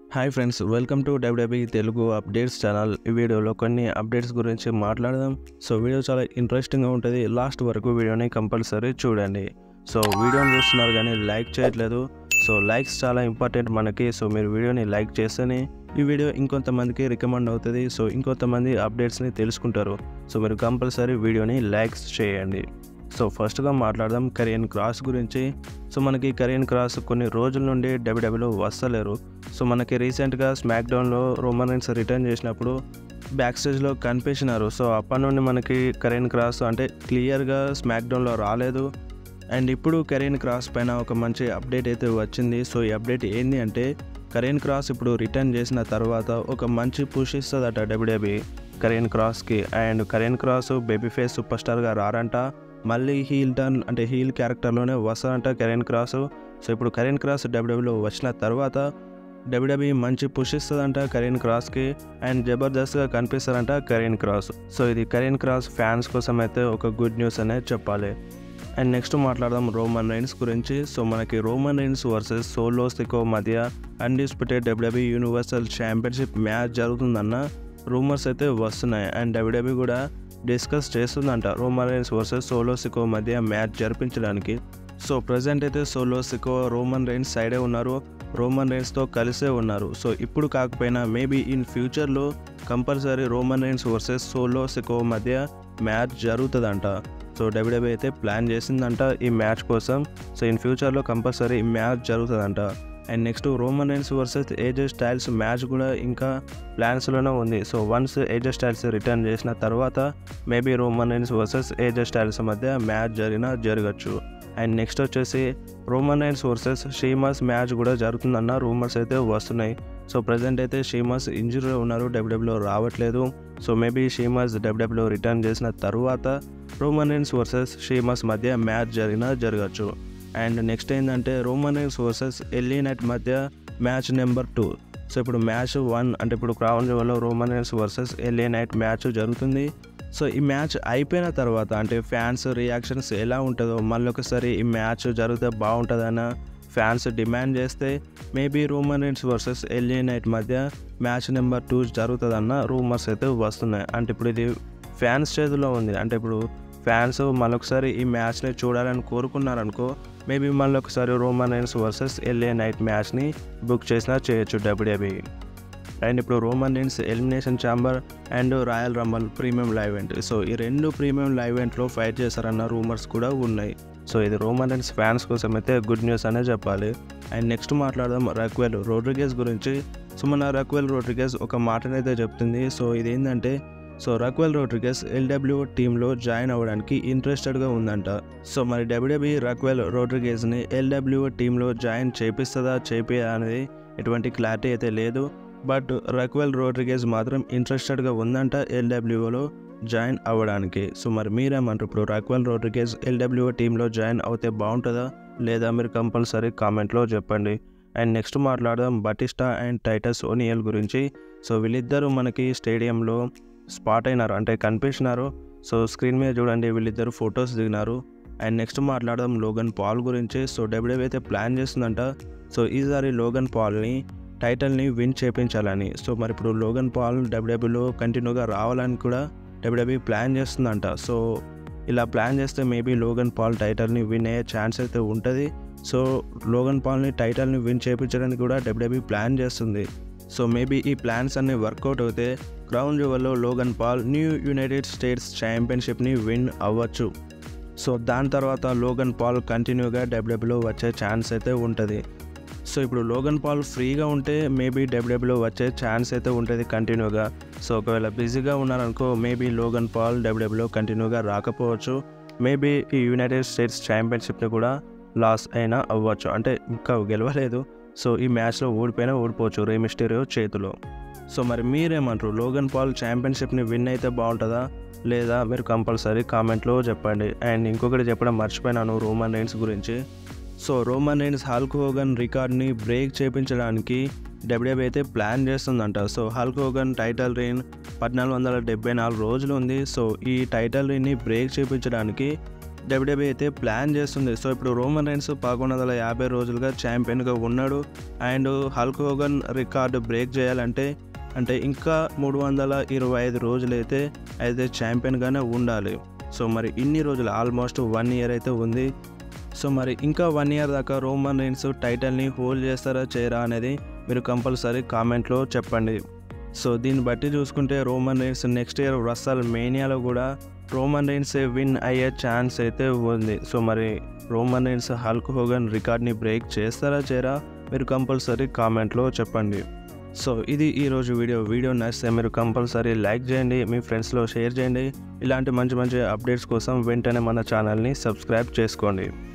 hi friends welcome to WW Telugu updates channel ఈ వీడియోలో కొన్ని అప్డేట్స్ గురించి మాట్లాడదాం సో వీడియో చాలా ఇంట్రెస్టింగ్గా ఉంటుంది లాస్ట్ వరకు వీడియోని కంపల్సరీ చూడండి సో వీడియోని చూస్తున్నారు కానీ లైక్ చేయట్లేదు సో లైక్స్ చాలా ఇంపార్టెంట్ మనకి సో మీరు వీడియోని లైక్ చేస్తేనే ఈ వీడియో ఇంకొంతమందికి రికమెండ్ అవుతుంది సో ఇంకొంతమంది అప్డేట్స్ని తెలుసుకుంటారు సో మీరు కంపల్సరీ వీడియోని లైక్స్ చేయండి సో ఫస్ట్గా మాట్లాడదాం కరియన్ క్రాస్ గురించి సో మనకి కరియన్ క్రాస్ కొన్ని రోజుల నుండి డబ్ల్యూడబ్ల్యూలో వస్తలేరు సో మనకి రీసెంట్గా స్మాక్ డౌన్లో రోమన్ రైన్స్ రిటర్న్ చేసినప్పుడు బ్యాక్ స్టేజ్లో కనిపించినారు సో అప్పటి నుండి మనకి కరియన్ క్రాస్ అంటే క్లియర్గా స్మాక్ డౌన్లో రాలేదు అండ్ ఇప్పుడు కరియన్ క్రాస్ పైన ఒక మంచి అప్డేట్ అయితే వచ్చింది సో ఈ అప్డేట్ ఏంటి అంటే కరియన్ క్రాస్ ఇప్పుడు రిటర్న్ చేసిన తర్వాత ఒక మంచి పుష్ ఇస్తుందట డబ్ల్యూడబ్ల్యూ కరియన్ క్రాస్కి and Karrion Kross baby face super స్టార్గా రారంట మళ్ళీ హీల్ టర్న్ అంటే హీల్ క్యారెక్టర్లోనే వస్తారంట కరెన్ క్రాస్ సో ఇప్పుడు కరెన్ క్రాస్ డబ్ల్యూడబ్ల్యూలో వచ్చిన తర్వాత డబ్ల్యూడబ్ల్యూ మంచి పుష్ ఇస్తుందంట కరీన్ క్రాస్కి అండ్ జబర్దస్త్గా కనిపిస్తారంట కరీన్ క్రాస్ సో ఇది కరీన్ క్రాస్ ఫ్యాన్స్ కోసం అయితే ఒక గుడ్ న్యూస్ అనేది చెప్పాలి అండ్ నెక్స్ట్ మాట్లాడదాం రోమన్ రైన్స్ గురించి సో మనకి Roman Reigns versus Solo Sikoa మధ్య undisputed WW universal championship match జరుగుతుందన్న రూమర్స్ అయితే వస్తున్నాయి అండ్ డబ్ల్యూడబ్ల్యూ కూడా డిస్కస్ చేస్తుందంట Roman Reigns versus Solo Sikoa మధ్య మ్యాచ్ జరిపించడానికి సో ప్రజెంట్ అయితే సోలో సికో రోమన్ రైన్స్ సైడే ఉన్నారు రోమన్ రైన్స్తో కలిసే ఉన్నారు సో ఇప్పుడు కాకపోయినా మేబీ ఇన్ ఫ్యూచర్లో compulsory Roman Reigns versus Solo Sikoa మధ్య మ్యాచ్ జరుగుతుందంట సో డబ్ల్యూడబ్ల్యూ అయితే ప్లాన్ చేసిందంట ఈ మ్యాచ్ కోసం సో ఇన్ ఫ్యూచర్లో కంపల్సరీ ఈ మ్యాచ్ జరుగుతుందంట and next Roman Reigns versus AJ Styles match కూడా ఇంకా ప్లాన్స్లోనే ఉంది so once AJ Styles return చేసిన తర్వాత maybe Roman Reigns versus AJ Styles మధ్య మ్యాచ్ జరిగినా జరగచ్చు అండ్ నెక్స్ట్ వచ్చేసి Roman Reigns versus Sheamus match కూడా జరుగుతుందన్న రూమర్స్ అయితే వస్తున్నాయి సో ప్రజెంట్ అయితే షీమాస్ ఇంజురీ ఉన్నారు డబ్ల్యూడబ్ల్యూలో రావట్లేదు సో మేబీ షీమాస్ డబ్ల్యూడబ్ల్యూలో రిటర్న్ చేసిన తర్వాత రోమన్ రైన్స్ వర్సెస్ షీమాస్ మధ్య మ్యాచ్ జరిగినా జరగచ్చు అండ్ నెక్స్ట్ ఏంటంటే Roman Reigns versus LA Knight మధ్య మ్యాచ్ నెంబర్ టూ సో ఇప్పుడు మ్యాచ్ వన్ అంటే ఇప్పుడు క్రౌన్ జోలో Roman Reigns versus LA Knight match జరుగుతుంది సో ఈ మ్యాచ్ అయిపోయిన తర్వాత అంటే ఫ్యాన్స్ రియాక్షన్స్ ఎలా ఉంటుందో మళ్ళీ ఒకసారి ఈ మ్యాచ్ జరిగితే బాగుంటుందన్న ఫ్యాన్స్ డిమాండ్ చేస్తే maybe Roman Reigns versus LA Knight మధ్య మ్యాచ్ నెంబర్ టూ జరుగుతుందన్న రూమర్స్ అయితే వస్తున్నాయి అంటే ఇప్పుడు ఇది ఫ్యాన్స్ చేతిలో ఉంది అంటే ఇప్పుడు ఫ్యాన్స్ మళ్ళొకసారి ఈ మ్యాచ్ని చూడాలని కోరుకున్నారనుకో మేబీ మళ్ళీ ఒకసారి Roman Reigns versus LA Knight మ్యాచ్ని బుక్ చేసినా చేయొచ్చు డబ్ల్యూడబ్ల్యూఈ అండ్ ఇప్పుడు Roman Reigns elimination chamber and royal rumble premium live event so ఈ రెండు ప్రీమియం లైవ్ ఈవెంట్లో ఫైట్ చేశారన్న రూమర్స్ కూడా ఉన్నాయి సో ఇది రోమన్ రైన్స్ ఫ్యాన్స్ కోసం అయితే గుడ్ న్యూస్ అనే చెప్పాలి అండ్ నెక్స్ట్ మాట్లాడదాం రక్వెల్ రోడ్రిగేస్ గురించి సో మన రక్వెల్ రోడ్రిగేస్ ఒక మాటనైతే చెప్తుంది సో ఇదేంటంటే సో రక్వెల్ రోడ్రిగస్ ఎల్డబ్ల్యూ టీంలో జాయిన్ అవ్వడానికి ఇంట్రెస్టెడ్గా ఉందంట సో మరి డబ్ల్యూడబ్ల్యూ రక్వెల్ రోడ్రిగేస్ని ఎల్డబ్ల్యూ టీంలో జాయిన్ చేపిస్తుందా చేపియా అనేది ఎటువంటి క్లారిటీ అయితే లేదు బట్ రక్వెల్ రోడ్రిగేస్ మాత్రం ఇంట్రెస్టెడ్గా ఉందంట ఎల్డబ్ల్యూలో జాయిన్ అవ్వడానికి సో మరి మీరేమంటారు ఇప్పుడు రక్వెల్ రోడ్రిగేస్ ఎల్డబ్ల్యూ టీంలో జాయిన్ అవుతే బాగుంటుందా లేదా మీరు కంపల్సరీ కామెంట్లో చెప్పండి అండ్ నెక్స్ట్ మాట్లాడదాం బటిస్టా అండ్ టైటస్ ఓనియల్ గురించి సో వీళ్ళిద్దరూ మనకి స్టేడియంలో స్పాట్ అయినారు అంటే కనిపించినారు సో స్క్రీన్ మీద చూడండి వీళ్ళిద్దరు ఫొటోస్ దిగినారు అండ్ నెక్స్ట్ మాట్లాడదాం లోగన్ పాల్ గురించి సో డబ్ల్యూడబ్ల్యూ అయితే ప్లాన్ చేస్తుందంట సో ఈసారి లోగన్ పాల్ని టైటిల్ని విన్ చేయించాలని సో మరి ఇప్పుడు లోగన్ పాల్ డబ్ల్యూడబ్ల్యూలో కంటిన్యూగా రావాలని కూడా డబ్ల్యూడబ్ల్యూ ప్లాన్ చేస్తుందంట సో ఇలా ప్లాన్ చేస్తే మేబీ లోగన్ పాల్ టైటిల్ని విన్ అయ్యే ఛాన్స్ అయితే ఉంటుంది సో లోగన్ పాల్ని టైటిల్ని విన్ చేయించడానికి కూడా డబ్ల్యూడబ్ల్యూ ప్లాన్ చేస్తుంది సో మేబీ ఈ ప్లాన్స్ అన్ని వర్కౌట్ అయితే క్రౌన్ జువల్లో Logan Paul new United States ఛాంపియన్షిప్ని విన్ అవ్వచ్చు సో దాని తర్వాత లోగన్ పాల్ కంటిన్యూగా డబ్ల్యూడబ్ల్యూలో వచ్చే ఛాన్స్ అయితే ఉంటుంది సో ఇప్పుడు లోగన్ పాల్ ఫ్రీగా ఉంటే మేబీ డబ్ల్యూడబ్ల్యూలో వచ్చే ఛాన్స్ అయితే ఉంటుంది కంటిన్యూగా సో ఒకవేళ బిజీగా ఉన్నారనుకో మేబీ లోగన్ పాల్ డబ్ల్యూడబ్ల్యూలో కంటిన్యూగా రాకపోవచ్చు మేబీ ఈ యునైటెడ్ స్టేట్స్ ఛాంపియన్షిప్ని కూడా లాస్ అయినా అవ్వచ్చు అంటే ఇంకా గెలవలేదు సో ఈ మ్యాచ్లో ఓడిపోయినా ఓడిపోవచ్చు రేమిస్టేరియో చేతిలో సో మరి మీరేమంటారు లోగన్ పాల్ ఛాంపియన్షిప్ని విన్ అయితే బాగుంటుందా లేదా మీరు కంపల్సరీ కామెంట్లో చెప్పండి అండ్ ఇంకొకటి చెప్పడం మర్చిపోయినాను రోమన్ రైన్స్ గురించి so Roman Reigns Hulk Hogan రికార్డ్ని బ్రేక్ చేయించడానికి డబ్ల్యూడబ్ల్యూ అయితే ప్లాన్ చేస్తుందంట so Hulk Hogan title reign పద్నాలుగు వందల డెబ్బై నాలుగు రోజులు ఉంది సో ఈ టైటిల్ రెయిన్ని బ్రేక్ చేయించడానికి డబ్ల్యూడబ్ల్యూ అయితే ప్లాన్ చేస్తుంది సో ఇప్పుడు రోమన్ రైన్స్ పదకొండు వందల యాభై రోజులుగా ఛాంపియన్గా ఉన్నాడు and Hulk Hogan record break చేయాలంటే అంటే ఇంకా మూడు వందల ఇరవై ఐదు రోజులైతే అయితే ఛాంపియన్గానే ఉండాలి సో మరి ఇన్ని రోజులు ఆల్మోస్ట్ వన్ ఇయర్ అయితే ఉంది సో మరి ఇంకా వన్ ఇయర్ దాకా రోమన్ రైన్స్ టైటిల్ని హోల్డ్ చేస్తారా చేయరా అనేది మీరు కంపల్సరీ కామెంట్లో చెప్పండి సో దీన్ని బట్టి చూసుకుంటే రోమన్ రైన్స్ నెక్స్ట్ ఇయర్ రస్సల్ మేనియాలో కూడా రోమన్ రైన్స్ విన్ అయ్యే ఛాన్స్ అయితే ఉంది సో మరి రోమన్ రైన్స్ హల్క్ హోగన్ రికార్డ్ని బ్రేక్ చేస్తారా చేయరా మీరు కంపల్సరీ కామెంట్లో చెప్పండి సో ఇది ఈరోజు వీడియో వీడియో నచ్చితే మీరు కంపల్సరీ లైక్ చేయండి మీ ఫ్రెండ్స్లో షేర్ చేయండి ఇలాంటి మంచి మంచి అప్డేట్స్ కోసం వెంటనే మన ఛానల్ని సబ్స్క్రైబ్ చేసుకోండి